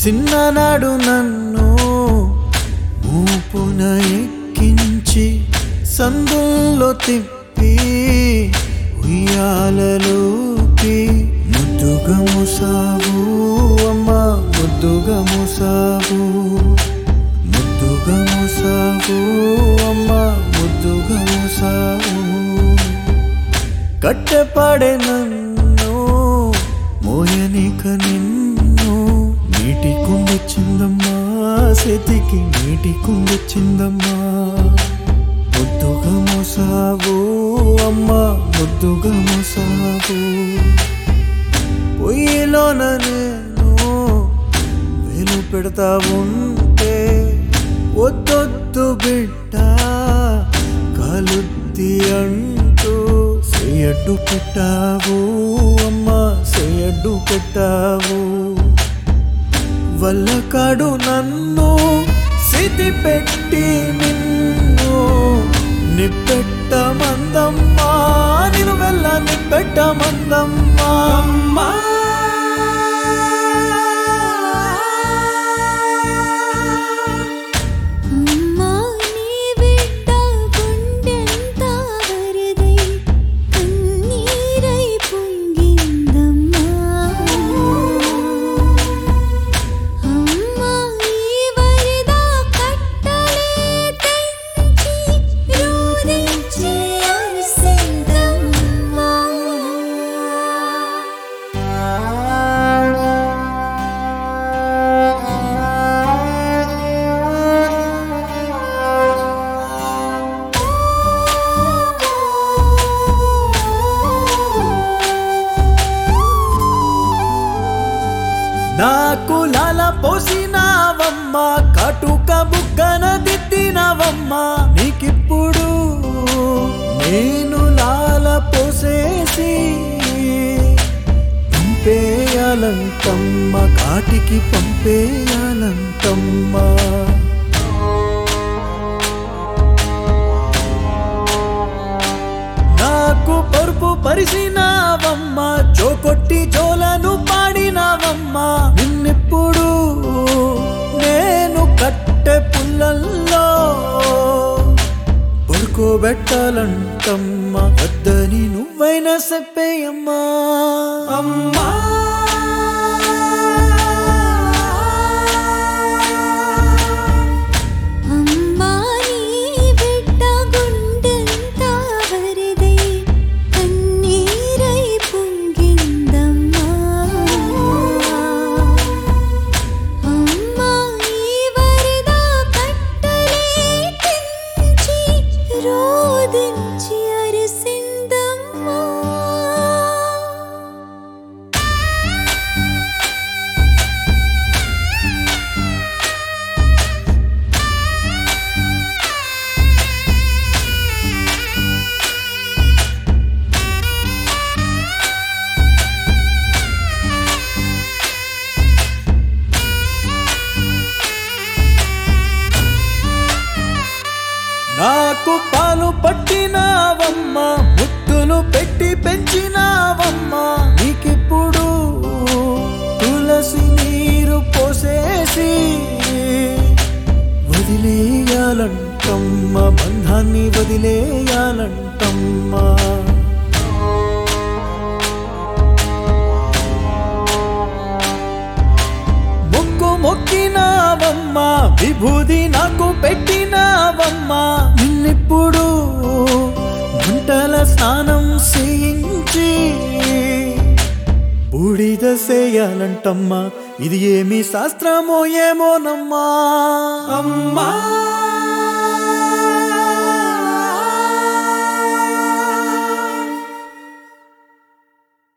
చిన్ననాడు నన్ను మూపున ఎక్కించి సందుల్లో తిప్పి ఉయ్యాలలోకి ముద్దుగా ముసావు అమ్మా ముద్దుగా ముసావు ముద్దుగా ముసావు అమ్మా ముద్దుగా ముసావు కట్టెపడే నన్ను మోయనిక నిన్ను నీటి కుండొచ్చిందమ్మా చేతికి నీటి కుండొచ్చిందమ్మా ముద్దుగా మోసావు అమ్మా ముద్దుగా మోసావు పొయ్యిలోన నేను వేలు పెడతా ఉంటే వద్దొద్దు బిడ్డ కాలుద్ది అంటూ చేయడ్డు పెట్టావు అమ్మా చేయడ్డు పెట్టావు వల్లకాడు నన్ను సిద్ధి పెట్టి నిన్ను నిప్పెట్ట మందమ్మా నిన్ను వెళ్ళ నిప్పెట్ట మందమ్మా అమ్మా అమ్మా నీ బిడ్డ గుండెంత వరదై కన్నీరై పొంగిందమ్మా అమ్మా ఈ వరద కట్టలే తెంచి రోదించి అరిసిందమ్మా నాకు లాల పోసినావమ్మ కాటుక బుగ్గన దిద్దినవమ్మ నీకిప్పుడు నేను లాల పోసేసి పంపేయాలంటమ్మ కాటికి పంపేయాలంటమ్మ నాకు పరుపు పరిసినావమ్మ చోకొట్టి జోలను పాడినావమ్మ నిన్నెప్పుడు నేను కట్టె పుల్లల్లో పడుకోబెట్టాలంటమ్మ వద్దని నువ్వైనా చెప్పేయమ్మా అమ్మా అమ్మా నీ బిడ్డ గుండెంత వరదై కన్నీరై పొంగిందమ్మా అమ్మా ఈ వరద కట్టలే తెంచి రోదించి అరిసిందమ్మా నాకు పాలు పట్టినావమ్మ ముద్దులు పెట్టి పెంచినావమ్మ నీకిప్పుడు తులసి నీరు పోసేసి వదిలేయాలంటమ్మ బంధాన్ని వదిలేయాలంటమ్మా మొక్కు మొక్కినావమ్మ విభూది నాకు పెట్టినావమ్మ నిన్నిప్పుడు మంటల స్నానం చేయించి బూడిద చేయాలంటమ్మా ఇది ఏమి శాస్త్రమో ఏమోనమ్మా అమ్మా